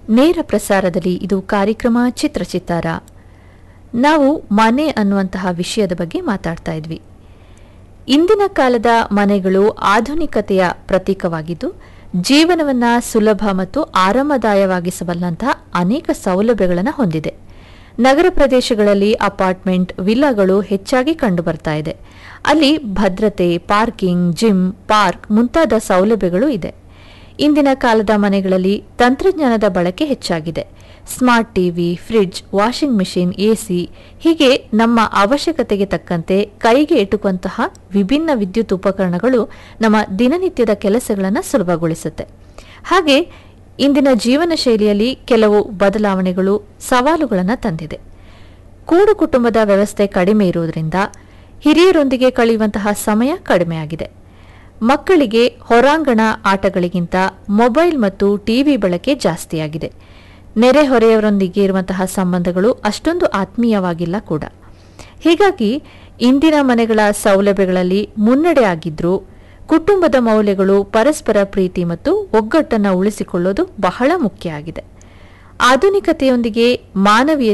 ನೇರ ಪ್ರಸಾರದಲ್ಲಿ ಇದು ಕಾರ್ಯಕ್ರಮ ಚಿತ್ರಚಿತ್ತಾರ ನಾವು ಮನೆ ಅನ್ನುವಂತಹ ವಿಷಯದ ಬಗ್ಗೆ ಮಾತಾಡ್ತಾ ಇದ್ವಿ ಇಂದಿನ ಕಾಲದ ಮನೆಗಳು ಆಧುನಿಕತೆಯ ಪ್ರತೀಕವಾಗಿದ್ದು ಜೀವನವನ್ನ ಸುಲಭ ಮತ್ತು ಆರಾಮದಾಯವಾಗಿಸಬಲ್ಲಂತಹ ಅನೇಕ ಸೌಲಭ್ಯಗಳನ್ನು ಹೊಂದಿದೆ ನಗರ ಪ್ರದೇಶಗಳಲ್ಲಿ ಅಪಾರ್ಟ್ಮೆಂಟ್ ವಿಲ್ಲಾಗಳು ಹೆಚ್ಚಾಗಿ ಕಂಡುಬರ್ತಾ ಇದೆ ಅಲ್ಲಿ ಭದ್ರತೆ ಪಾರ್ಕಿಂಗ್ ಜಿಮ್ ಪಾರ್ಕ್ ಮುಂತಾದ ಸೌಲಭ್ಯಗಳು ಇದೆ ಇಂದಿನ ಕಾಲದ ಮನೆಗಳಲ್ಲಿ ತಂತ್ರಜ್ಞಾನದ ಬಳಕೆ ಹೆಚ್ಚಾಗಿದೆ smart TV fridge washing machine AC ಹೀಗೆ ನಮ್ಮ ಅವಶ್ಯಕತೆಗೆ ತಕ್ಕಂತೆ ಕೈಗೆ ಎಟುಕುವಂತಹ ವಿಭಿನ್ನ ವಿದ್ಯುತ್ ಉಪಕರಣಗಳು ನಮ್ಮ ದಿನನಿತ್ಯದ ಕೆಲಸಗಳನ್ನು ಸುಲಭಗೊಳಿಸುತ್ತೆ ಹಾಗೆ ಇಂದಿನ ಜೀವನ ಶೈಲಿಯಲ್ಲಿ ಕೆಲವು ಬದಲಾವಣೆಗಳು ಸವಾಲುಗಳನ್ನು ತಂದಿದೆ ಕೂಡು ಕುಟುಂಬದ ವ್ಯವಸ್ಥೆ ಕಡಿಮೆ ಇರುವುದರಿಂದ ಹಿರಿಯರೊಂದಿಗೆ ಕಳೆಯುವಂತಹ ಸಮಯ ಕಡಿಮೆಯಾಗಿದೆ ಮಕ್ಕಳಿಗೆ ಹೊರಾಂಗಣ ಆಟಗಳಿಗಿಂತ ಮೊಬೈಲ್ ಮತ್ತು ಟಿವಿ ಬಳಕೆ ಜಾಸ್ತಿಯಾಗಿದೆ ನೆರೆಹೊರೆಯವರೊಂದಿಗೆ ಇರುವಂತಹ ಸಂಬಂಧಗಳು ಅಷ್ಟೊಂದು ಆತ್ಮೀಯವಾಗಿಲ್ಲ ಕೂಡ ಹೀಗಾಗಿ ಇಂದಿನ ಮನೆಗಳ ಸೌಲಭ್ಯಗಳಲ್ಲಿ ಮುನ್ನಡೆ ಆಗಿದ್ರೂ ಕುಟುಂಬದ ಮೌಲ್ಯಗಳು ಪರಸ್ಪರ ಪ್ರೀತಿ ಮತ್ತು ಒಗ್ಗಟ್ಟನ್ನು ಉಳಿಸಿಕೊಳ್ಳೋದು ಬಹಳ ಮುಖ್ಯ ಆಗಿದೆ ಆಧುನಿಕತೆಯೊಂದಿಗೆ ಮಾನವೀಯ